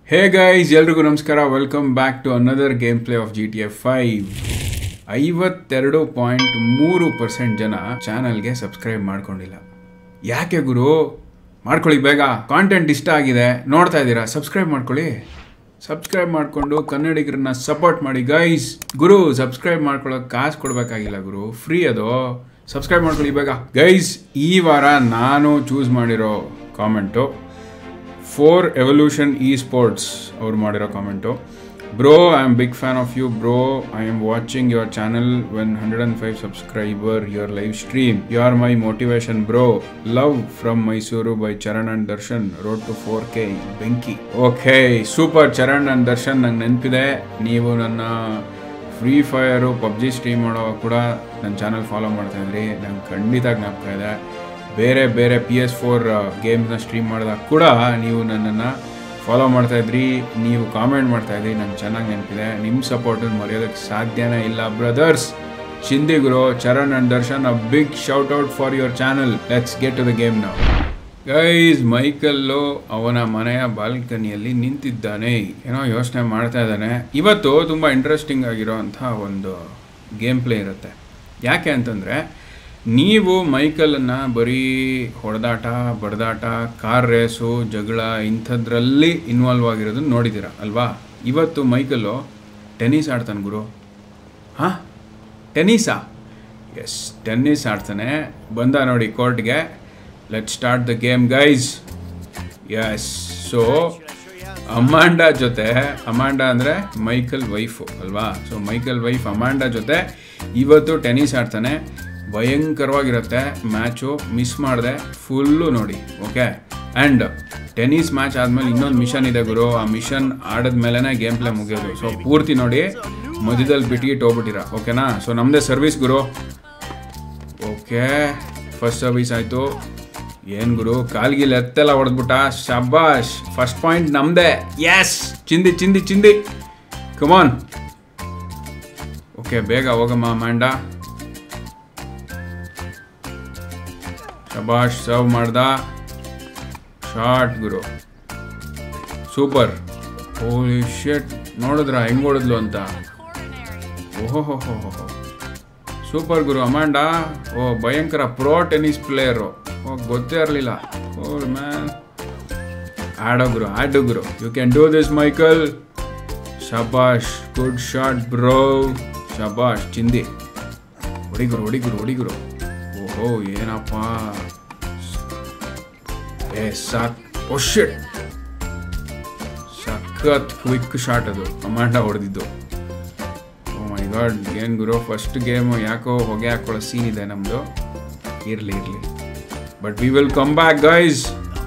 ಹೇ guys ಎಲ್ರಿಗೂ ನಮಸ್ಕಾರ welcome back to another game play of G T F five ಐವತ್ತೆರಡು point ಮೂರು percent ಜನ ಚಾನಲ್ಗೆ ಸಬ್ಸ್ಕ್ರೈಬ್ ಮಾಡ್ಕೊಂಡಿಲ್ಲ ಯಾಕೆ ಗುರು ಮಾಡ್ಕೊಳ್ಳಿ ಬೇಗ ಕಾಂಟೆಂಟ್ ಇಷ್ಟ ಆಗಿದೆ ನೋಡ್ತಾ ಇದ್ದೀರಾ ಸಬ್ಸ್ಕ್ರೈಬ್ ಮಾಡ್ಕೊಳ್ಳಿ ಸಬ್ಸ್ಕ್ರೈಬ್ ಮಾಡಿಕೊಂಡು ಕನ್ನಡಿಗರನ್ನ ಸಪೋರ್ಟ್ ಮಾಡಿ ಗೈಸ್ ಗುರು ಸಬ್ಸ್ಕ್ರೈಬ್ ಮಾಡ್ಕೊಳ್ಳೋಕೆ ಕಾಸು ಕೊಡಬೇಕಾಗಿಲ್ಲ ಗುರು ಫ್ರೀ ಅದು ಸಬ್ಸ್ಕ್ರೈಬ್ ಮಾಡ್ಕೊಳ್ಳಿ ಬೇಗ ಗೈಸ್ ಈ ವಾರ ನಾನು ಚೂಸ್ ಮಾಡಿರೋ comment four evolution e sports ಅವ್ರು ಮಾಡಿರೋ comment bro I am big fan of you bro I am watching your channel when hundred and five subscriber your live stream you are my motivation bro love from Mysuru by Charan and Darshan road to four K ಬೆಂಕಿ okay super Charan and Darshan ನಂಗೆ ನೆನಪಿದೆ ನೀವು ನನ್ನ free fire PUBG stream ಮಾಡೋ ಕೂಡ ನನ್ನ channel follow ಮಾಡ್ತಾ ಇದ್ರಿ ನಂಗೆ ಖಂಡಿತ ಜ್ಞಾಪಕ ಇದೆ ಬೇರೆ ಬೇರೆ ಪಿ ಎಸ್ ಫೋರ್ ಗೇಮ್ಸ್ನ ಸ್ಟ್ರೀಮ್ ಮಾಡಿದಾಗ ಕೂಡ ನೀವು ನನ್ನನ್ನು ಫಾಲೋ ಮಾಡ್ತಾ ಇದ್ರಿ ನೀವು ಕಾಮೆಂಟ್ ಮಾಡ್ತಾ ಇದ್ರಿ ನಂಗೆ ಚೆನ್ನಾಗಿ ನೆನಪಿದೆ ನಿಮ್ಮ ಸಪೋರ್ಟನ್ನು ಮರೆಯೋದಕ್ಕೆ ಸಾಧ್ಯನೇ ಇಲ್ಲ ಬ್ರದರ್ಸ್ ಶಿಂದಿ ಗುರು Charan and Darshan a big shout out for your channel let's get to the game ನಾವು ಗೈಸ್ ಮೈಕಲ್ಲು ಅವನ ಮನೆಯ ಬಾಲ್ಕನಿಯಲ್ಲಿ ನಿಂತಿದ್ದಾನೆ ಏನೋ ಯೋಚನೆ ಮಾಡ್ತಾ ಇದ್ದಾನೆ ಇವತ್ತು ತುಂಬ ಇಂಟ್ರೆಸ್ಟಿಂಗ್ ಆಗಿರೋ ಅಂಥ ಒಂದು ಗೇಮ್ ಪ್ಲೇ ಇರುತ್ತೆ ಯಾಕೆ ಅಂತಂದರೆ ನೀವು ಮೈಕಲನ್ನು ಬರೀ ಹೊಡೆದಾಟ ಬಡದಾಟ ಕಾರ್ ರೇಸು ಜಗಳ ಇಂಥದ್ರಲ್ಲಿ ಇನ್ವಾಲ್ವ್ ಆಗಿರೋದನ್ನ ನೋಡಿದ್ದೀರ ಅಲ್ವಾ ಇವತ್ತು ಮೈಕಲ್ಲು ಟೆನ್ನಿಸ್ ಆಡ್ತಾನೆ ಗುರು ಹಾಂ ಟೆನ್ನಿಸಾ ಎಸ್ ಟೆನ್ನಿಸ್ ಆಡ್ತಾನೆ ಬಂದ ನೋಡಿ ಕೋರ್ಟ್ಗೆ let start the game guys yes so Amanda ಜೊತೆ ಅಮಾಂಡಾ ಅಂದರೆ ಮೈಕಲ್ ವೈಫು ಅಲ್ವಾ ಸೊ ಮೈಕಲ್ ವೈಫ್ ಅಮಾಂಡಾ ಜೊತೆ ಇವತ್ತು ಟೆನ್ನಿಸ್ ಆಡ್ತಾನೆ ಭಯಂಕರವಾಗಿರುತ್ತೆ ಮ್ಯಾಚು ಮಿಸ್ ಮಾಡಿದೆ ಫುಲ್ಲು ನೋಡಿ ಓಕೆ ಆ್ಯಂಡ್ ಟೆನ್ನಿಸ್ ಮ್ಯಾಚ್ ಆದಮೇಲೆ ಇನ್ನೊಂದು ಮಿಷನ್ ಇದೆ ಗುರು ಆ ಮಿಷನ್ ಆಡಿದ್ಮೇಲೆ ಗೇಮ್ ಪ್ಲೇ ಮುಗಿಯೋದು ಸೊ ಪೂರ್ತಿ ನೋಡಿ ಮಧ್ಯದಲ್ಲಿ ಬಿಟ್ಗಿಟ್ಟು ಹೋಗ್ಬಿಟ್ಟಿರ ಓಕೆನಾ ಸೊ ನಮ್ಮದೇ ಸರ್ವಿಸ್ ಗುರು ಓಕೆ ಫಸ್ಟ್ ಸರ್ವಿಸ್ ಆಯಿತು ಏನು ಗುರು ಕಾಲ್ಗಿಲ್ ಎತ್ತೆಲ್ಲ ಹೊಡೆದ್ಬಿಟ್ಟ ಶಬಾಷ್ ಫಸ್ಟ್ ಪಾಯಿಂಟ್ ನಮ್ಮದೇ ಎಸ್ ಚಿಂದಿ ಚಿಂದಿ ಚಿಂದಿ ಕಮಾನ್ ಓಕೆ ಬೇಗ ಹೋಗಮ್ಮ ಮ್ಯಾಂಡ ಶಬಾಷ್ ಸರ್ವ್ ಮಾಡ್ದ ಶಾರ್ಟ್ ಗುರು ಸೂಪರ್ ಓಲಿ ಶೆಟ್ ನೋಡಿದ್ರ ಹೆಂಗ್ ಹೊಡೆದ್ಲು ಅಂತ ಓಹೋ ಹೋ ಹೋ ಹೋ ಸೂಪರ್ ಗುರು ಅಮಾಂಡ ಓ ಭಯಂಕರ ಪ್ರೋ ಟೆನ್ನಿಸ್ ಪ್ಲೇಯರು ಓ ಗೊತ್ತೇ ಇರಲಿಲ್ಲ ಓ ಮ್ಯಾನ್ ಆಡೋ ಗುರು ಆಡೋ ಗುರು you can do this Michael ಶಬಾಷ್ ಗುಡ್ ಶಾಟ್ ಬ್ರೋ ಶಬಾಷ್ ಚಿಂದಿ ಹೊಡಿಗುರು ಹೊಡಿಗುರು ಹೊಡಿಗುರು ಓಹೋ ಏನಪ್ಪ ಏ ಸಾಕ್ ಓ ಶಿಟ್ ಸಖತ್ ಕ್ವಿಕ್ ಶಾಟ್ ಅದು ಅಮಾಂಡ ಹೊಡೆದಿದ್ದು ಓ ಮೈ ಗಾಡ್ ಏನು ಗುರು ಫಸ್ಟ್ ಗೇಮು ಯಾಕೋ ಹೊಗೆ ಹಾಕೊಳ್ಳೋ ಸೀನ್ ಇದೆ ನಮ್ಮದು ಇರಲಿ ಇರಲಿ but we will come back guys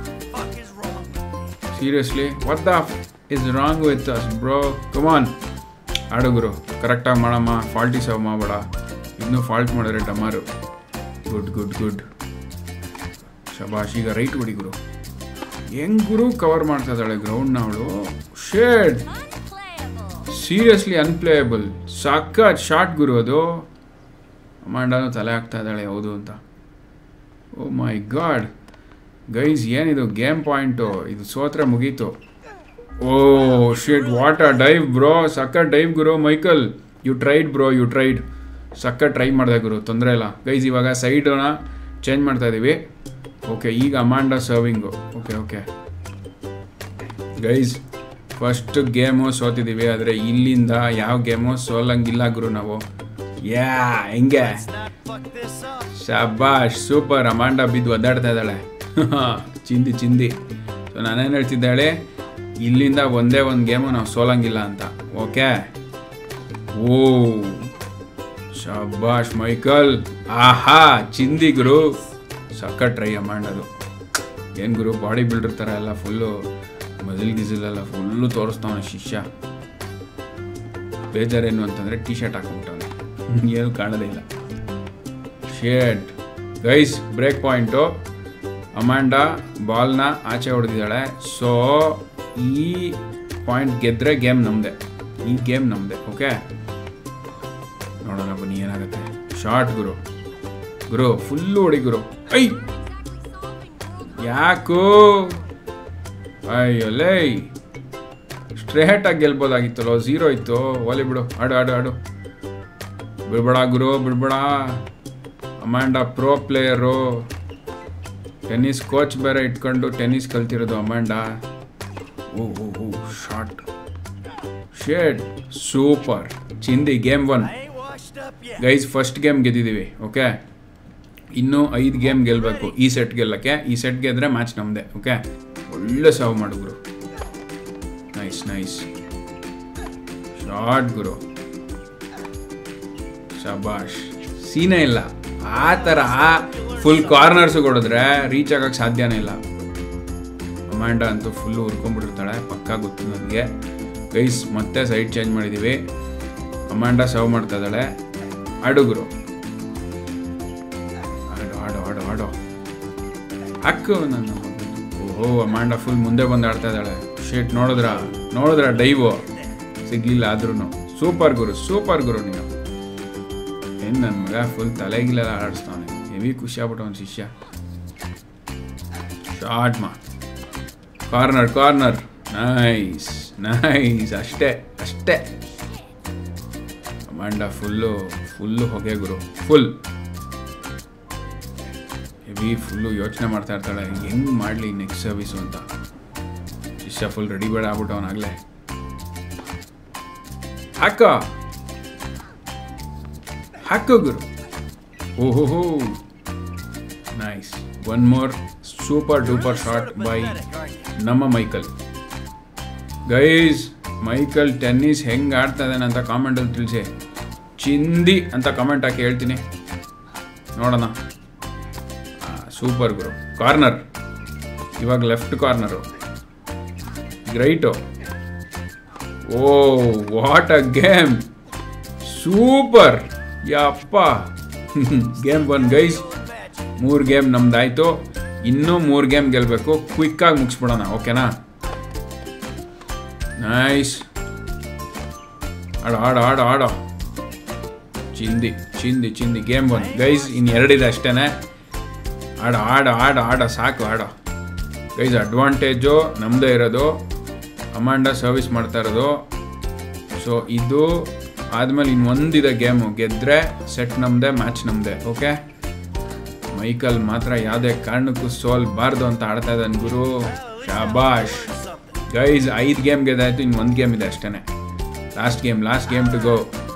seriously what the is wrong with us bro come on ಆಡು ಗುರು ಕರೆಕ್ಟಾಗಿ ಮಾಡಮ್ಮ ಫಾಲ್ಟಿ ಸರ್ವ್ ಮಾಡಬೇಡ ಇನ್ನೂ ಫಾಲ್ಟ್ ಮಾಡಿದ್ರೆ ಡಮಾರು ಗುಡ್ ಗುಡ್ ಗುಡ್ ಶಬಾಷ್ ಈಗ ರೈಟ್ ಹೊಡಿ ಗುರು ಹೆಂಗ್ ಗುರು ಕವರ್ ಮಾಡ್ತಾ ಇದ್ದಾಳೆ ಗ್ರೌಂಡ್ನ ಅವಳು ಶೇಡ್ ಸೀರಿಯಸ್ಲಿ ಅನ್ಪ್ಲೇಯಬಲ್ ಸಖತ್ ಶಾರ್ಟ್ ಗುರು ಅದು ಅಮಾಂಡನು ತಲೆ ಹಾಕ್ತಾ ಇದ್ದಾಳೆ ಹೌದು ಅಂತ ಓ ಮೈ ಗಾಡ್ ಗೈಸ್ ಏನಿದು ಗೇಮ್ ಪಾಯಿಂಟು ಇದು ಸೋತ್ರೆ ಮುಗೀತು oh shit what a dive bro ಸಖತ್ ಡೈವ್ ಗುರು Michael you tried bro you tried ಸಖತ್ ಟ್ರೈ ಮಾಡಿದೆ ಗುರು ತೊಂದರೆ ಇಲ್ಲ ಗೈಸ್ ಇವಾಗ ಸೈಡನ್ನ ಚೇಂಜ್ ಮಾಡ್ತಾ ಇದ್ದೀವಿ ಓಕೆ ಈಗ Amanda serving okay okay guys first game ಸೋತಿದ್ದೀವಿ ಆದರೆ ಇಲ್ಲಿಂದ ಯಾವ ಗೇಮು ಸೋಲಂಗಿಲ್ಲ ಗುರು ನಾವು ಯಾ ಹೆಂಗೆ ಶಬಾಷ್ ಸೂಪರ್ ಅಮಾಂಡ ಬಿದ್ದು ಒದ್ದಾಡ್ತಾ ಇದ್ದಾಳೆ ಚಿಂದಿ ಚಿಂದಿ ಸೊ ನಾನೇನು ಹೇಳ್ತಿದ್ದಾಳೆ ಇಲ್ಲಿಂದ ಒಂದೇ ಒಂದು ಗೇಮು ನಾವು ಸೋಲಂಗಿಲ್ಲ ಅಂತ ಓಕೆ ಓ ಶಬಾಷ್ ಮೈಕಲ್ ಆಹಾ ಚಿಂದಿ ಗುರು ಸಕ್ಕ ಟ್ರೈ ಮಾಡೋದು ಏನು ಗುರು ಬಾಡಿ ಬಿಲ್ಡರ್ ಥರ ಎಲ್ಲ ಫುಲ್ಲು ಮಜಿಲ್ ಗಿಜಿಲೆಲ್ಲ ಫುಲ್ಲು ತೋರಿಸ್ತಾವನೆ ಶಿಷ್ಯ ಬೇಜಾರೇನು ಅಂತಂದರೆ ಟಿ ಶರ್ಟ್ ಹಾಕೊಂಬಿಟ್ಟವನೆ ಏನು ಕಾಣೋದೇ ಇಲ್ಲ shit guys break point Amanda ಬಾಲ್ನ ಆಚೆ ಹೊಡೆದಿದ್ದಾಳೆ ಸೊ ಈ ಪಾಯಿಂಟ್ ಗೆದ್ದರೆ ಗೇಮ್ ನಮ್ಮದೇ ಈ ಗೇಮ್ ನಮ್ಮದೇ ಓಕೆ ನೋಡೋಣ ಬನ್ನಿ ಏನಾಗುತ್ತೆ ಶಾರ್ಟ್ ಗುರು ಗುರು ಫುಲ್ಲು ಹೊಡಿ ಗುರು ಐ ಯಾಕೋ ಅಯ್ಯೋ ಲೈ ಸ್ಟ್ರೇಟಾಗಿ ಗೆಲ್ಬೋದಾಗಿತ್ತಲ್ಲೋ ಝೀರೋ ಇತ್ತು ಒಲೆ ಬಿಡು ಆಡು ಆಡು ಆಡು ಬಿಡ್ಬೇಡ ಗುರು ಬಿಡ್ಬೇಡ Amanda pro player tennis coach ಬೇರೆ ಇಟ್ಕೊಂಡು ಟೆನ್ನಿಸ್ ಕಲ್ತಿರೋದು Amanda oh oh oh shot shit super ಚಿಂದಿ game one guys first game ಗೆದ್ದಿದ್ದೀವಿ ಓಕೆ ಇನ್ನೂ ಐದು ಗೇಮ್ ಗೆಲ್ಲಬೇಕು ಈ ಸೆಟ್ ಗೆಲ್ಲಕ್ಕೆ ಈ ಸೆಟ್ ಗೆದ್ರೆ ಮ್ಯಾಚ್ ನಮ್ಮದೇ ಓಕೆ ಒಳ್ಳೆ ಸಾವು ಮಾಡು ಗುರು ನೈಸ್ ನೈಸ್ ಶಾರ್ಟ್ ಗುರು ಶಬಾಷ್ ಸೀನೇ ಇಲ್ಲ ಆ ಥರ ಫುಲ್ ಕಾರ್ನರ್ಸ್ ಕೊಡಿದ್ರೆ ರೀಚ್ ಆಗಕ್ಕೆ ಸಾಧ್ಯನೇ ಇಲ್ಲ ಅಮ್ಯಾಂಡ ಅಂತೂ ಫುಲ್ಲು ಹುರ್ಕೊಂಡ್ಬಿಟ್ಟಿರ್ತಾಳೆ ಪಕ್ಕ ಗೊತ್ತು ನನಗೆ ಗೈಸ್ ಮತ್ತೆ ಸೈಡ್ ಚೇಂಜ್ ಮಾಡಿದ್ದೀವಿ ಅಮ್ಯಾಂಡ ಸರ್ವ್ ಮಾಡ್ತಾ ಇದ್ದಾಳೆ ಅಡುಗರು ಆಡು ಆಡು ಆಡು ಆಡು ಹಾಕು ನನ್ನ ಓಹೋ ಅಮ್ಯಾಂಡ ಫುಲ್ ಮುಂದೆ ಬಂದು ಆಡ್ತಾ ಇದ್ದಾಳೆ ಶೇಟ್ ನೋಡಿದ್ರ ನೋಡಿದ್ರ ಡೈವು ಸಿಗ್ಲಿಲ್ಲ ಆದ್ರೂ ಸೂಪರ್ ಗುರು ಸೂಪರ್ ಗುರು ನೀನು ಏನು ನನ್ನ ಮಗ ಫುಲ್ ತಲೆಗಿಲೆಲ್ಲ ಆಡಿಸ್ತಾವನೆ ಹೆವಿ ಖುಷಿ ಆಗ್ಬಿಟ್ಟು ಅವ್ನ ಶಿಷ್ಯ ಶಾರ್ಟ್ ಮಾ ಕಾರ್ನರ್ ಕಾರ್ನರ್ ನೈಸ್ ನೈಸ್ ಅಷ್ಟೇ ಅಷ್ಟೇ ಮಂಡ ಫುಲ್ಲು ಫುಲ್ಲು ಹೊಗೆ ಗುರು ಫುಲ್ ಹೆವಿ ಫುಲ್ಲು ಯೋಚನೆ ಮಾಡ್ತಾ ಇರ್ತಾಳೆ ಹೆಂಗ್ ಮಾಡಲಿ ನೆಕ್ಸ್ಟ್ ಸರ್ವಿಸು ಅಂತ ಶಿಷ್ಯ ಫುಲ್ ರೆಡಿ ಬೇಡ ಆಗ್ಬಿಟ್ಟು ಅವನಾಗಲೇ ಹಾಕ ಹಾಕು ಗುರು ಓಹೋ nice one more super duper shot by ನಮ್ಮ ಮೈಕಲ್ ಗೈಸ್ ಮೈಕಲ್ ಟೆನ್ನಿಸ್ ಹೆಂಗೆ ಆಡ್ತಾ ಇದ್ದಾನೆ ಅಂತ ಕಾಮೆಂಟಲ್ಲಿ ತಿಳಿಸಿ ಚಿಂದಿ ಅಂತ ಕಾಮೆಂಟ್ ಹಾಕಿ ಹೇಳ್ತೀನಿ ನೋಡೋಣ ಸೂಪರ್ ಗುರು ಕಾರ್ನರ್ ಇವಾಗ left corner right oh what a game super ಯಪ್ಪ ಗೇಮ್ ಒನ್ ಗೈಸ್ ಮೂರು ಗೇಮ್ ನಮ್ದಾಯ್ತು ಇನ್ನೂ ಮೂರು ಗೇಮ್ ಗೆಲ್ಲಬೇಕು ಕ್ವಿಕ್ಕಾಗಿ ಮುಗಿಸ್ಬಿಡೋಣ ಓಕೆನಾ ನೈಸ್ ಆಡೋ ಆಡೋ ಆಡೋ ಆಡೋ ಚಿಂದಿ ಚಿಂದಿ ಚಿಂದಿ ಗೇಮ್ ಒನ್ ಗೈಸ್ ಇನ್ನು ಎರಡಿದೆ ಅಷ್ಟೇನೆ ಆಡೋ ಆಡೋ ಆಡೋ ಆಡೋ ಸಾಕು ಆಡೋ ಗೈಸ್ ಅಡ್ವಾಂಟೇಜು ನಮ್ಮದೇ ಇರೋದು ಅಮಾಂಡ ಸರ್ವಿಸ್ ಮಾಡ್ತಾ ಇರೋದು ಸೊ ಇದು ಆದಮೇಲೆ ಇನ್ನು ಒಂದಿದೆ ಗೇಮು ಗೆದ್ದರೆ ಸೆಟ್ ನಮ್ಮದೇ ಮ್ಯಾಚ್ ನಮ್ಮದೇ ಓಕೆ ಮೈಕಲ್ ಮಾತ್ರ ಯಾವುದೇ ಕಾರಣಕ್ಕೂ ಸೋಲ್ಬಾರ್ದು ಅಂತ ಆಡ್ತಾ ಇದ್ದಾನೆ ಗುರು ಶಾಬಾಷ್ ಗೈಸ್ ಐದು ಗೇಮ್ ಗೆದ್ದಾಯ್ತು ಇನ್ನು ಒಂದು ಗೇಮ್ ಇದೆ ಅಷ್ಟೇ last game last game to go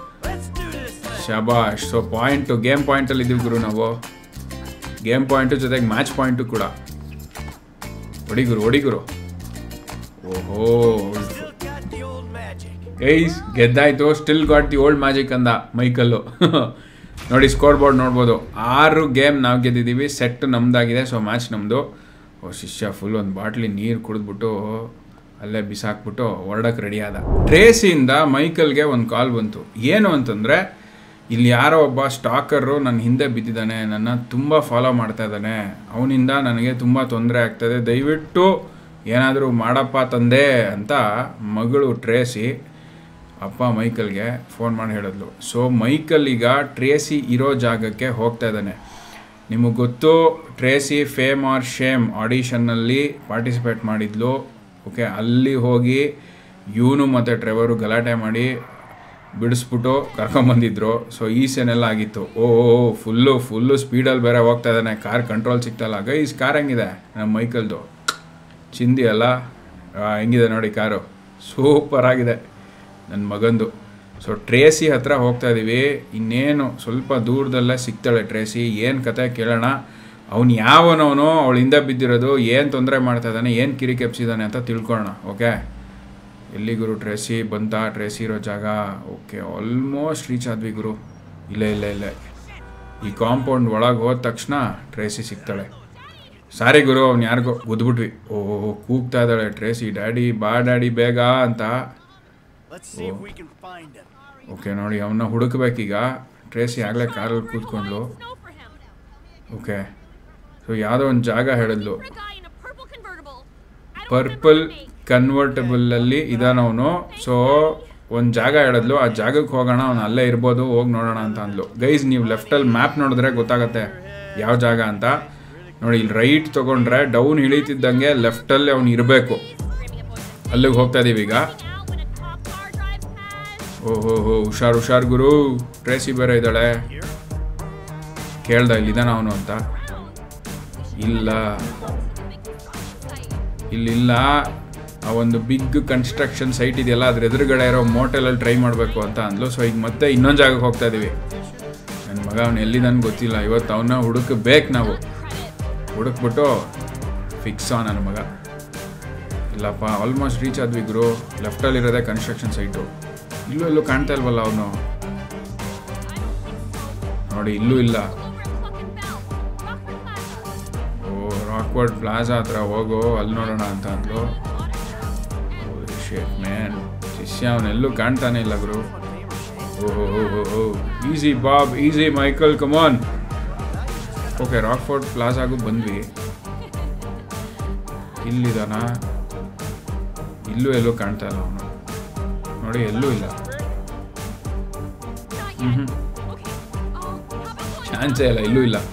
ಶಾಬಾಷ್ ಸೊ ಪಾಯಿಂಟು ಗೇಮ್ ಪಾಯಿಂಟಲ್ಲಿ ಇದ್ದೀವಿ ಗುರು ನಾವು ಗೇಮ್ ಪಾಯಿಂಟು ಜೊತೆಗೆ ಮ್ಯಾಚ್ ಪಾಯಿಂಟು ಕೂಡ ಹೊಡಿಗುರು ಹೊಡಿಗುರು ಓಹೋ ಏಯ್ಸ್ ಗೆದ್ದಾಯ್ತು still got the old magic ಅಂದ ಮೈಕಲ್ಲು ನೋಡಿ ಸ್ಕೋರ್ ಬೋರ್ಡ್ ನೋಡ್ಬೋದು ಆರು ಗೇಮ್ ನಾವು ಗೆದ್ದಿದ್ದೀವಿ ಸೆಟ್ ನಮ್ದಾಗಿದೆ ಸೊ ಮ್ಯಾಚ್ ನಮ್ಮದು ಓ ಶಿಷ್ಯ ಫುಲ್ ಒಂದು ಬಾಟ್ಲಿ ನೀರು ಕುಡಿದ್ಬಿಟ್ಟು ಅಲ್ಲೇ ಬಿಸಾಕ್ಬಿಟ್ಟು ಹೊರಡಕ್ಕೆ ರೆಡಿ ಆದ ಟ್ರೇಸಿಯಿಂದ ಮೈಕಲ್ಗೆ ಒಂದು ಕಾಲ್ ಬಂತು ಏನು ಅಂತಂದರೆ ಇಲ್ಲಿ ಯಾರೋ ಒಬ್ಬ ಸ್ಟಾಕರು ನನ್ನ ಹಿಂದೆ ಬಿದ್ದಿದ್ದಾನೆ ನನ್ನ ತುಂಬ ಫಾಲೋ ಮಾಡ್ತಾ ಇದ್ದಾನೆ ಅವನಿಂದ ನನಗೆ ತುಂಬ ತೊಂದರೆ ಆಗ್ತದೆ ದಯವಿಟ್ಟು ಏನಾದರೂ ಮಾಡಪ್ಪ ತಂದೆ ಅಂತ ಮಗಳು ಟ್ರೇಸಿ ಅಪ್ಪ ಮೈಕಲ್ಗೆ ಫೋನ್ ಮಾಡಿ ಹೇಳಿದ್ಲು ಸೊ ಮೈಕಲ್ ಈಗ ಟ್ರೇಸಿ ಇರೋ ಜಾಗಕ್ಕೆ ಹೋಗ್ತಾ ಇದ್ದಾನೆ ನಿಮಗೆ ಗೊತ್ತು ಟ್ರೇಸಿ ಫೇಮ್ ಆರ್ ಶೇಮ್ ಆಡಿಷನ್ನಲ್ಲಿ ಪಾರ್ಟಿಸಿಪೇಟ್ ಮಾಡಿದ್ಲು ಓಕೆ ಅಲ್ಲಿ ಹೋಗಿ ಇವನು ಮತ್ತು ಟ್ರೆವರು ಗಲಾಟೆ ಮಾಡಿ ಬಿಡಿಸ್ಬಿಟ್ಟು ಕರ್ಕೊಂಬಂದಿದ್ರು ಸೊ ಈ ಸೆನೆಲ್ಲ ಆಗಿತ್ತು ಓ ಫುಲ್ಲು ಫುಲ್ಲು ಸ್ಪೀಡಲ್ಲಿ ಬೇರೆ ಹೋಗ್ತಾ ಇದ್ದಾನೆ ಕಾರ್ ಕಂಟ್ರೋಲ್ ಸಿಗ್ತಲ್ಲ ಗೈಸ್ ಕಾರ್ ಹೆಂಗಿದೆ ನಮ್ಮ ಮೈಕಲ್ದು ಚಿಂದಿ ಅಲ್ಲ ಹೆಂಗಿದೆ ನೋಡಿ ಕಾರು ಸೂಪರ್ ಆಗಿದೆ ನನ್ನ ಮಗಂದು ಸೊ ಟ್ರೇಸಿ ಹತ್ರ ಹೋಗ್ತಾ ಇದ್ದೀವಿ ಇನ್ನೇನು ಸ್ವಲ್ಪ ದೂರದಲ್ಲೇ ಸಿಗ್ತಾಳೆ ಟ್ರೇಸಿ ಏನು ಕತೆ ಕೇಳೋಣ ಅವ್ನು ಯಾವನವನು ಅವಳು ಹಿಂದೆ ಬಿದ್ದಿರೋದು ಏನು ತೊಂದರೆ ಮಾಡ್ತಾ ಇದ್ದಾನೆ ಏನು ಕಿರಿ ಕೆಪ್ಸಿದ್ದಾನೆ ಅಂತ ತಿಳ್ಕೊಳ್ಳೋಣ ಓಕೆ ಎಲ್ಲಿ ಗುರು ಟ್ರೇಸಿ ಬಂತ ಟ್ರೇಸಿ ಇರೋ ಜಾಗ ಓಕೆ ಆಲ್ಮೋಸ್ಟ್ ರೀಚ್ ಆದ್ವಿ ಗುರು ಇಲ್ಲ ಇಲ್ಲ ಇಲ್ಲ ಈ ಕಾಂಪೌಂಡ್ ಒಳಗೆ ಹೋದ ತಕ್ಷಣ ಟ್ರೇಸಿ ಸಿಗ್ತಾಳೆ ಸಾರಿ ಗುರು ಅವ್ನು ಯಾರಿಗೋ ಗುದ್ಬಿಟ್ವಿ ಓಹ್ ಕೂಗ್ತಾ ಇದ್ದಾಳೆ ಟ್ರೇಸಿ ಡ್ಯಾಡಿ ಬಾ ಡ್ಯಾಡಿ ಬೇಗ ಅಂತ ಓಕೆ ನೋಡಿ ಅವನ್ನ ಹುಡುಕ್ಬೇಕೀಗ ಟ್ರೇಸಿ ಆಗಲೇ ಕಾರಲ್ಲಿ ಕೂತ್ಕೊಂಡ್ಲು ಓಕೆ ಸೊ ಯಾವುದೋ ಒಂದು ಜಾಗ ಹೇಳಿದ್ಲು ಪರ್ಪಲ್ ಕನ್ವರ್ಟಬಲಲ್ಲಿ ಇದಾನವನು ಸೊ ಒಂದು ಜಾಗ ಹೇಳಿದ್ಲು ಆ ಜಾಗಕ್ಕೆ ಹೋಗೋಣ ಅವ್ನು ಅಲ್ಲೇ ಇರ್ಬೋದು ಹೋಗಿ ನೋಡೋಣ ಅಂತ ಅಂದ್ಲು ಗೈಸ್ ನೀವು ಲೆಫ್ಟಲ್ಲಿ ಮ್ಯಾಪ್ ನೋಡಿದ್ರೆ ಗೊತ್ತಾಗತ್ತೆ ಯಾವ ಜಾಗ ಅಂತ ನೋಡಿ ಇಲ್ಲಿ ರೈಟ್ ತೊಗೊಂಡ್ರೆ ಡೌನ್ ಇಳಿತಿದ್ದಂಗೆ ಲೆಫ್ಟಲ್ಲಿ ಅವ್ನು ಇರಬೇಕು ಅಲ್ಲಿಗೆ ಹೋಗ್ತಾ ಇದೀವಿ ಈಗ ಓಹೋ ಹೋ ಹುಷಾರ್ ಹುಷಾರ್ ಗುರು ಟ್ರೇಸಿ ಬೇರೆ ಇದ್ದಾಳೆ ಕೇಳ್ದ ಇಲ್ಲಿದ್ದಾನ ಅವನು ಅಂತ ಇಲ್ಲ ಇಲ್ಲಿಲ್ಲ ಆ ಒಂದು ಬಿಗ್ ಕನ್ಸ್ಟ್ರಕ್ಷನ್ ಸೈಟ್ ಇದೆಯಲ್ಲ ಅದ್ರ ಎದುರುಗಡೆ ಇರೋ ಮೋಟೆಲಲ್ಲಿ ಟ್ರೈ ಮಾಡಬೇಕು ಅಂತ ಅಂದ್ಲು ಸೊ ಈಗ ಮತ್ತೆ ಇನ್ನೊಂದು ಜಾಗಕ್ಕೆ ಹೋಗ್ತಾ ಇದೀವಿ ನನ್ನ ಮಗ ಅವನು ಎಲ್ಲಿ ನನ್ಗೆ ಗೊತ್ತಿಲ್ಲ ಇವತ್ತು ಅವನ್ನ ಹುಡುಕಬೇಕು ನಾವು ಹುಡುಕ್ಬಿಟ್ಟು ಫಿಕ್ಸಾ ನನ್ನ ಮಗ ಇಲ್ಲಪ್ಪ ಆಲ್ಮೋಸ್ಟ್ ರೀಚ್ ಆದ್ವಿ ಗುರು ಲೆಫ್ಟಲ್ಲಿರೋದೇ ಕನ್ಸ್ಟ್ರಕ್ಷನ್ ಸೈಟು ಇಲ್ಲೂ ಎಲ್ಲೂ ಕಾಣ್ತಾ ಇಲ್ವಲ್ಲ ಅವನು ನೋಡಿ ಇಲ್ಲೂ ಇಲ್ಲ ಓ ರಾಕ್ವರ್ಡ್ ಪ್ಲಾಜಾ ಹತ್ರ ಹೋಗು ಅಲ್ಲಿ ನೋಡೋಣ ಅಂತ ಅಂದ್ಲು ಶೇಟ್ ಮ್ಯಾನ್ ಶಿಷ್ಯ ಅವನೆಲ್ಲೂ ಕಾಣ್ತಾನೆ ಇಲ್ಲ ಗುರು ಓಹೋ ಓಹೋ easy Bob easy Michael come on okay Rockford ಪ್ಲಾಜಾಗೂ ಬಂದ್ವಿ ಇಲ್ಲಿದಾನ ಇಲ್ಲೂ ಎಲ್ಲೂ ಕಾಣ್ತಾ ಇಲ್ಲ ಅವನು ನೋಡಿ ಎಲ್ಲೂ ಇಲ್ಲ ಹ್ಮ್ ಚಾನ್ಸೇ ಇಲ್ಲ ಇಲ್ಲೂ ಇಲ್ಲ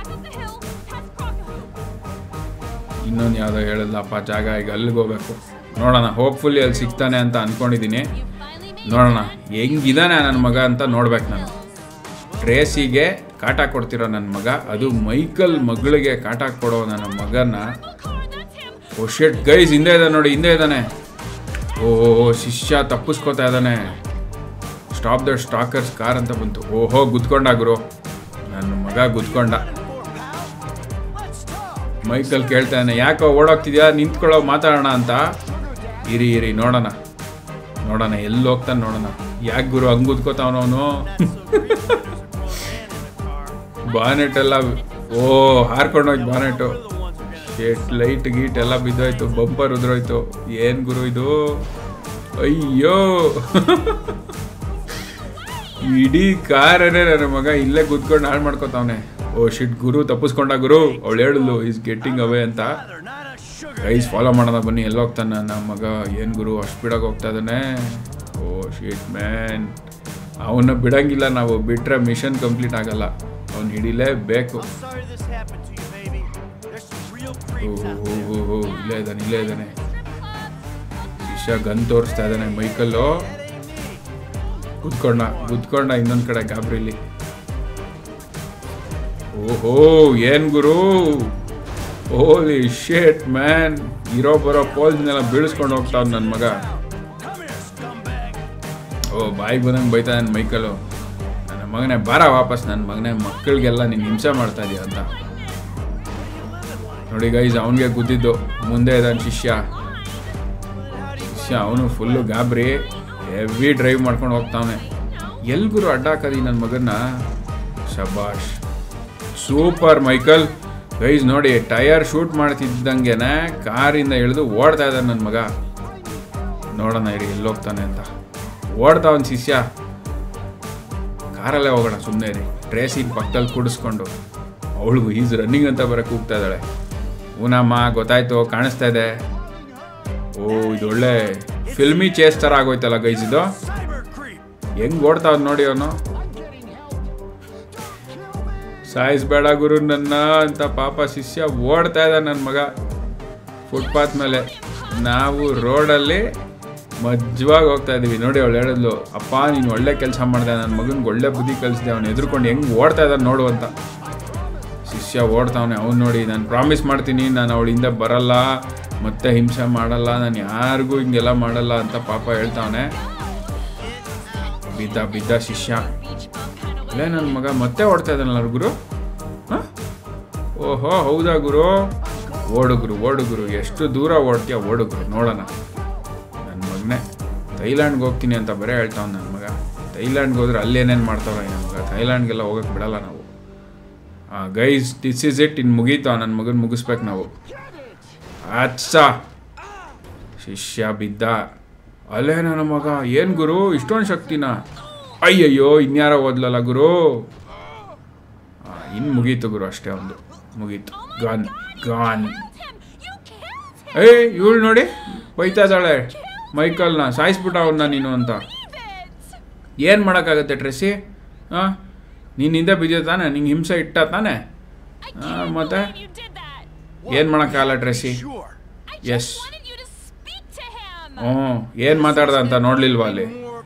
ಇನ್ನೊಂದು ಯಾವುದೋ ಹೇಳಿದ್ಲಪ್ಪ ಜಾಗ ಈಗ ಅಲ್ಲಿಗೆ ಹೋಗ್ಬೇಕು ನೋಡೋಣ ಹೋಪ್ಫುಲ್ಲಿ ಅಲ್ಲಿ ಸಿಗ್ತಾನೆ ಅಂತ ಅನ್ಕೊಂಡಿದ್ದೀನಿ ನೋಡೋಣ ಹೆಂಗಿದಾನೆ ನನ್ನ ಮಗ ಅಂತ ನೋಡ್ಬೇಕು ನಾನು ಟ್ರೇಸಿಗೆ ಕಾಟ ಕೊಡ್ತಿರೋ ನನ್ನ ಮಗ ಅದು ಮೈಕಲ್ ಮಗಳಿಗೆ ಕಾಟ ಕೊಡೋ ನನ್ನ ಮಗನ ಓ ಶೆಟ್ ಗೈಸ್ ಹಿಂದೆ ಇದ್ದಾನೆ ನೋಡಿ ಹಿಂದೆ ಇದ್ದಾನೆ ಓಹೋ ಶಿಷ್ಯ ತಪ್ಪಿಸ್ಕೋತಾ ಇದ್ದಾನೆ ಸ್ಟಾಪ್ ದ ಸ್ಟಾಕರ್ಸ್ ಕಾರ್ ಅಂತ ಬಂತು ಓಹೋ ಗುದ್ಕೊಂಡ ಗುರು ನನ್ನ ಮಗ ಗುದ್ಕೊಂಡ ಮೈಕಲ್ ಕೇಳ್ತಾನೆ ಯಾಕೋ ಓಡೋಗ್ತಿದ್ಯಾ ನಿಂತ್ಕೊಳ್ಳೋ ಮಾತಾಡೋಣ ಅಂತ ಇರಿ ಇರಿ ನೋಡೋಣ ನೋಡೋಣ ಎಲ್ಲಿ ಹೋಗ್ತಾನೆ ನೋಡೋಣ ಯಾಕೆ ಗುರು ಹಂಗ್ ಗುದ್ಕೋತಾವನವನು ಬಾನೆಟ್ ಎಲ್ಲ ಓ ಹಾರ್ಕೊಂಡೋಯ್ತು ಬಾನೆಟು ಶೇಟ್ ಲೈಟ್ ಗೀಟ್ ಎಲ್ಲ ಬಿದ್ದೋಯ್ತು ಬಂಪರ್ ಉದ್ರೋಯ್ತು ಏನ್ ಗುರು ಇದು ಅಯ್ಯೋ ಇಡೀ ಕಾರನೇ ನನ್ನ ಮಗ ಇಲ್ಲೇ ಕುತ್ಕೊಂಡು ಹಾಳು ಮಾಡ್ಕೊತಾವನೆ ಓ ಶಿಟ್ ಗುರು ತಪ್ಪಿಸ್ಕೊಂಡ ಗುರು ಅವಳು ಹೇಳಿದ್ಲು ಈಸ್ ಗೆಟ್ಟಿಂಗ್ ಅವೇ ಅಂತ ಗೈಸ್ ಫಾಲೋ ಮಾಡೋಣ ಬನ್ನಿ ಎಲ್ಲ ಹೋಗ್ತಾನೆ ನಮ್ಮ ಮಗ ಏನು ಗುರು ಅಷ್ಟು ಬಿಡೋಕೆ ಹೋಗ್ತಾ ಇದ್ದಾನೆ ಓ ಶಿಟ್ ಮ್ಯಾನ್ ಅವನ್ನ ಬಿಡಂಗಿಲ್ಲ ನಾವು ಬಿಟ್ರೆ ಮಿಷನ್ ಕಂಪ್ಲೀಟ್ ಆಗಲ್ಲ ಅವ್ನು ಹಿಡಿಲೇಬೇಕು Sorry this happened to you, baby. There's some real O creeps out ಹೋ there. ಹೋ ಹೋ ಇಲ್ಲೇ ಇದ್ದಾನೆ ಇಲ್ಲೇ ಇದ್ದಾನೆ ಶಿಷ್ಯ ಗನ್ ತೋರಿಸ್ತಾ ಇದ್ದಾನೆ ಮೈಕಲ್ಲು ಕುತ್ಕೊಂಡ ಕುತ್ಕೊಂಡ ಇನ್ನೊಂದು ಕಡೆ ಗಾಬ್ರಿಲಿ ಓಹೋ ಏನ್ ಗುರು ಓಲಿ ಶೇಟ್ ಮ್ಯಾನ್ ಇರೋ ಬರೋ ಪೋಲ್ಸ್ನೆಲ್ಲ ಬೀಳಿಸ್ಕೊಂಡು ಹೋಗ್ತಾವ್ ನನ್ನ ಮಗ Come here, scumbag. ಓ ಬಾಯಿಗೆ ಬಂದಂಗೆ ಬೈತಾ ನನ್ನ ಮೈಕಲ್ಲು ನನ್ನ ಮಗನೇ ಬಾರ ವಾಪಸ್ ನನ್ನ ಮಗನೇ ಮಕ್ಕಳಿಗೆಲ್ಲ ನೀನು ಹಿಂಸೆ ಮಾಡ್ತಾ ಇದೀಯ ಅಂತ ನೋಡಿ ಗೈಸ್ ಅವನಿಗೆ ಗುದ್ದಿದ್ದು ಮುಂದೆ ಇದ್ದಾನೆ ಶಿಷ್ಯ ಶಿಷ್ಯ ಅವನು ಫುಲ್ಲು ಗಾಬರಿ ಹೆವಿ ಡ್ರೈವ್ ಮಾಡ್ಕೊಂಡು ಹೋಗ್ತಾವನೆ ಎಲ್ ಗುರು ಅಡ್ಡ ಹಾಕದಿ ನನ್ನ ಮಗನ್ನ ಶಬಾಷ್ ಸೂಪರ್ ಮೈಕಲ್ ಗೈಸ್ ನೋಡಿ ಟಯರ್ ಶೂಟ್ ಮಾಡ್ತಿದ್ದಂಗೆನೆ ಕಾರಿಂದ ಇಳಿದು ಓಡ್ತಾ ಇದ್ದಾನೆ ನನ್ನ ಮಗ ನೋಡೋಣ ಇರಿ ಎಲ್ಲಿ ಹೋಗ್ತಾನೆ ಅಂತ ಓಡ್ತಾ ಒಂದು ಶಿಷ್ಯ ಕಾರಲ್ಲೇ ಹೋಗೋಣ ಸುಮ್ಮನೆ ರೀ ಟ್ರೇಸಿಗೆ ಪಕ್ಕದಲ್ಲಿ ಕೂಡಿಸ್ಕೊಂಡು ಅವಳಿಗೂ ಈಸ್ ರನ್ನಿಂಗ್ ಅಂತ ಬರಕ್ಕೆ ಹೋಗ್ತಾ ಇದ್ದಾಳೆ ಊನಮ್ಮ ಗೊತ್ತಾಯ್ತು ಕಾಣಿಸ್ತಾ ಇದೆ ಓ ಇದು ಒಳ್ಳೆ ಫಿಲ್ಮಿ ಚೇಸ್ ಥರ ಆಗೋಯ್ತಲ್ಲ ಗೈಸ್ ಇದು Cyber creep. ಹೆಂಗ್ ಓಡ್ತಾವ್ ನೋಡಿ ಅವನು ಸಾಯಿಸ್ಬೇಡ ಗುರು ನನ್ನ ಅಂತ ಪಾಪ ಶಿಷ್ಯ ಓಡ್ತಾ ಇದ್ದ ನನ್ನ ಮಗ ಫುಟ್ಪಾತ್ ಮೇಲೆ ನಾವು ರೋಡಲ್ಲಿ ಮಜ್ವಾಗಿ ಹೋಗ್ತಾ ಇದೀವಿ ನೋಡಿ ಅವಳು ಹೇಳಿದ್ಲು ಅಪ್ಪ ನೀನು ಒಳ್ಳೆ ಕೆಲಸ ಮಾಡಿದೆ ನನ್ನ ಮಗನಿಗೆ ಒಳ್ಳೆ ಬುದ್ಧಿ ಕಲಿಸಿದೆ ಅವ್ನು ಎದ್ರುಕೊಂಡು ಹೆಂಗ್ ಓಡ್ತಾ ಇದ್ದಾನೆ ನೋಡು ಅಂತ ಶಿಷ್ಯ ಓಡ್ತಾವನೆ ಅವ್ನು ನೋಡಿ ನಾನು ಪ್ರಾಮಿಸ್ ಮಾಡ್ತೀನಿ ನಾನು ಅವಳಿಂದ ಬರಲ್ಲ ಮತ್ತೆ ಹಿಂಸೆ ಮಾಡಲ್ಲ ನಾನು ಯಾರಿಗೂ ಹಿಂಗೆಲ್ಲ ಮಾಡಲ್ಲ ಅಂತ ಪಾಪ ಹೇಳ್ತಾವನೆ ಬಿದ್ದ ಬಿದ್ದ ಶಿಷ್ಯ ಅಲ್ಲೇ ನನ್ನ ಮಗ ಮತ್ತೆ ಓಡ್ತಾ ಇದ್ದಾನಲ್ಲ ಗುರು ಹ? ಓಹೋ ಹೌದಾ ಗುರು ಓಡುಗುರು ಓಡುಗುರು ಎಷ್ಟು ದೂರ ಓಡ್ತೀಯ ಓಡುಗುರು ನೋಡೋಣ ನನ್ನ ಮಗನೇ ಥೈಲ್ಯಾಂಡ್ಗೆ ಹೋಗ್ತೀನಿ ಅಂತ ಬರೀ ಹೇಳ್ತಾವ ನನ್ನ ಮಗ ಥೈಲ್ಯಾಂಡ್ಗೆ ಹೋದ್ರೆ ಅಲ್ಲೇನೇನು ಮಾಡ್ತಾವ ನನ್ನ ಮಗ ಥೈಲ್ಯಾಂಡ್ಗೆಲ್ಲ ಹೋಗಕ್ಕೆ ಬಿಡಲ್ಲ ನಾವು ಗೈಸ್ ದಿಸ್ ಇಸ್ ಇಟ್ ಇನ್ನು ಮುಗೀತಾವ ನನ್ನ ಮಗನ ಮುಗಿಸ್ಬೇಕು ನಾವು ಅಚ್ಚ ಶಿಷ್ಯ ಬಿದ್ದ ಅಲ್ಲೇ ನನ್ನ ಮಗ ಏನು ಗುರು ಇಷ್ಟೊಂದು ಶಕ್ತಿನ ಅಯ್ಯಯ್ಯೋ ಇನ್ಯಾರ ಓದ್ಲಲ್ಲ ಗುರು ಇನ್ನು ಮುಗೀತು ಗುರು ಅಷ್ಟೇ ಒಂದು ಮುಗೀತು ಗಾನ್ ಗಾನ್ ಏಯ್ ಇವಳು ನೋಡಿ ಬೈತಾ ಇದ್ದಾಳೆ ಮೈಕಲ್ನ ಸಾಯಿಸ್ಬಿಟ್ಟ ಅವನ್ನ ನೀನು ಅಂತ ಏನು ಮಾಡೋಕ್ಕಾಗತ್ತೆ ಟ್ರೆಸ್ಸಿ ಹಾಂ ನೀನು ಹಿಂದೆ ಬಿದ್ದಿದೆ ತಾನೆ ನಿಂಗೆ ಹಿಂಸೆ ಇಟ್ಟ ತಾನೆ ಹಾಂ ಮತ್ತೆ ಏನು ಮಾಡೋಕ್ಕಾಗಲ್ಲ ಟ್ರೆಸ್ಸಿ Sure. ಎಸ್ ಹ್ಞೂ ಏನು ಮಾತಾಡ್ದ ಅಂತ ನೋಡ್ಲಿಲ್ವಾ ಅಲ್ಲಿ More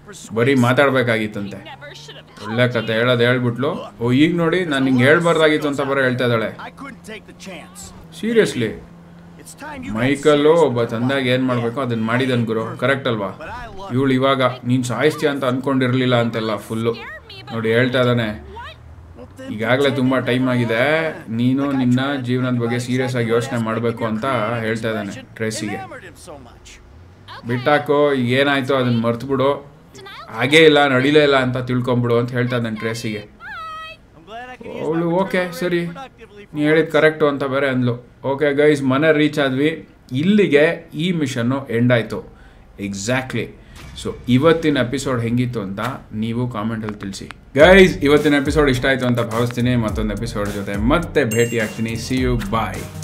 persuasive. ಬರೀ ಮಾತಾಡ್ಬೇಕಾಗಿತ್ತಂತೆ Never should have ಒಳ್ಳೆ ಕತೆ ಹೇಳೋದು ಹೇಳ್ಬಿಟ್ಲು ಓ ಈಗ ನೋಡಿ ನಾನು ನಿಂಗೆ ಹೇಳ್ಬಾರ್ದಾಗಿತ್ತು ಅಂತ ಬರೋ ಹೇಳ್ತಾ ಇದ್ದಾಳೆ I couldn't take the chance. Seriously It's time you got ಮೈಕಲ್ಲು serious ಒಬ್ಬ about ತಂದಾಗ ಏನು ಮಾಡಬೇಕು ಅದನ್ನ ಮಾಡಿದನ್ ಗುರು ಕರೆಕ್ಟ್ ಅಲ್ವಾ But I love ಇವಳು ಇವಾಗ ನೀನು ಸಾಯಿಸ್ತೀಯ ಅಂತ ಅನ್ಕೊಂಡಿರ್ಲಿಲ್ಲ ಅಂತೆಲ್ಲ ಫುಲ್ಲು ನೋಡಿ ಹೇಳ್ತಾ ಇದ್ದಾನೆ ಈಗಾಗಲೇ ತುಂಬ ಟೈಮ್ ಆಗಿದೆ ನೀನು ನಿನ್ನ ಜೀವನದ ಬಗ್ಗೆ ಸೀರಿಯಸ್ ಆಗಿ ಯೋಚನೆ ಮಾಡಬೇಕು ಅಂತ ಹೇಳ್ತಾ ಇದ್ದಾನೆ ಟ್ರೇಸಿಗೆ enamored him so much. ಬಿಟ್ಟಾಕೋ ಈಗ ಏನಾಯ್ತು ಅದನ್ನ ಮರ್ತ್ಬಿಡು ಹಾಗೇ ಇಲ್ಲ ನಡಿಲೇ ಇಲ್ಲ ಅಂತ ತಿಳ್ಕೊಂಬಿಡು ಅಂತ ಹೇಳ್ತಾ ಇದ್ದಾನೆ ಟ್ರೇಸಿಗೆ I'm glad I can use ಅವಳು my ಓಕೆ return ಸರಿ productively for ನೀ ಹೇಳಿದ ಕರೆಕ್ಟು ಅಂತ ಬೇರೆ ಅಂದ್ಲು ಓಕೆ ಗೈಸ್ ಮನೆ ರೀಚ್ ಆದ್ವಿ ಇಲ್ಲಿಗೆ ಈ ಮಿಷನ್ನು ಎಂಡ್ ಆಯಿತು ಎಕ್ಸಾಕ್ಟ್ಲಿ ಸೊ ಇವತ್ತಿನ ಎಪಿಸೋಡ್ ಹೆಂಗಿತ್ತು ಅಂತ ನೀವು ಕಾಮೆಂಟಲ್ಲಿ ತಿಳಿಸಿ ಗೈಸ್ ಇವತ್ತಿನ ಎಪಿಸೋಡ್ ಇಷ್ಟ ಆಯಿತು ಅಂತ ಭಾವಿಸ್ತೀನಿ ಮತ್ತೊಂದು ಎಪಿಸೋಡ್ ಜೊತೆ ಮತ್ತೆ ಭೇಟಿ ಆಗ್ತೀನಿ ಸಿ ಯು ಬಾಯ್